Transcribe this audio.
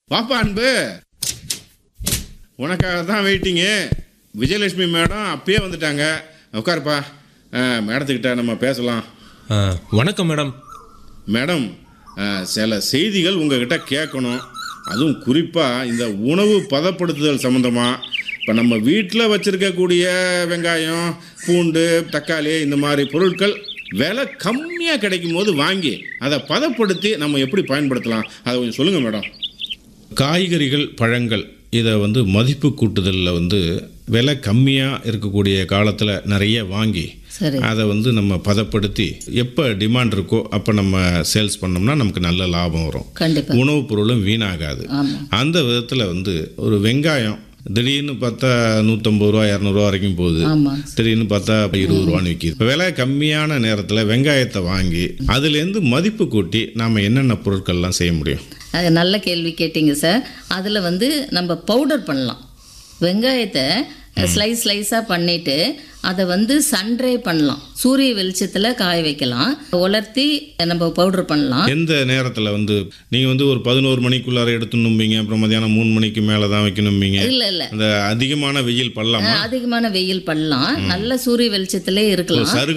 வாப்பா அன்பு உனக்காக தான் வெயிட்டிங்கு விஜயலட்சுமி மேடம் அப்பயே வந்துட்டாங்க உட்காருப்பா ஆ, மேடத்துக்கிட்ட நம்ம பேசலாம் ஆ, வணக்கம் மேடம் மேடம் ஆ, சில செய்திகள் உங்ககிட்ட கேட்கணும் அதுவும் குறிப்பாக இந்த உணவு பதப்படுத்துதல் சம்மந்தமாக இப்போ நம்ம வீட்டில் வச்சுருக்கக்கூடிய வெங்காயம் பூண்டு தக்காளி இந்த மாதிரி பொருட்கள் விலை கம்மியாக கிடைக்கும் போது வாங்கி அதை பதப்படுத்தி நம்ம எப்படி பயன்படுத்தலாம் அதை கொஞ்சம் சொல்லுங்கள் மேடம் காய்கறிகள் பழங்கள் இதை வந்து மதிப்பு கூட்டுதலில் வந்து விலை கம்மியாக இருக்கக்கூடிய காலத்தில் நிறைய வாங்கி சரி அதை வந்து நம்ம பதப்படுத்தி எப்போ டிமாண்ட் இருக்கோ அப்போ நம்ம சேல்ஸ் பண்ணோம்னா நமக்கு நல்ல லாபம் வரும் கண்டிப்பா உணவுப் பொருளும் வீணாகாது ஆமா அந்த விதத்தில் வந்து ஒரு வெங்காயம் திடீர்னு பார்த்தா நூற்றம்பது ரூபா இரநூறுவா வரைக்கும் போகுது ஆமா திடீர்னு பார்த்தா இப்போ இருபது ரூபான்னு விற்கிது இப்போ விலை கம்மியான நேரத்தில் வெங்காயத்தை வாங்கி அதுலேருந்து மதிப்பு கூட்டி நாம் என்னென்ன பொருட்கள்லாம் செய்ய முடியும் அது நல்ல கேள்வி கேட்டிங்க சார் அதில் வந்து நம்ம பவுடர் பண்ணலாம் வெங்காயத்தை ஸ்லைஸ் ஸ்லைஸாக பண்ணிட்டு அதை வந்து சன்ட்ரே பண்ணலாம் சூரிய வெளிச்சத்தில் காய வைக்கலாம் உலர்த்தி நம்ம பவுடர் பண்ணலாம் எந்த நேரத்தில் வந்து நீங்கள் வந்து ஒரு பதினோரு மணிக்குள்ளார எடுத்துணும்பீங்க அப்புறம் மதியானம் மூணு மணிக்கு மேலே தான் வைக்கணும்பீங்க இல்லை இல்லை அந்த அதிகமான வெயில் படலாமா அதிகமான வெயில் பண்ணலாம் நல்ல சூரிய வெளிச்சத்திலே இருக்கலாம் சரு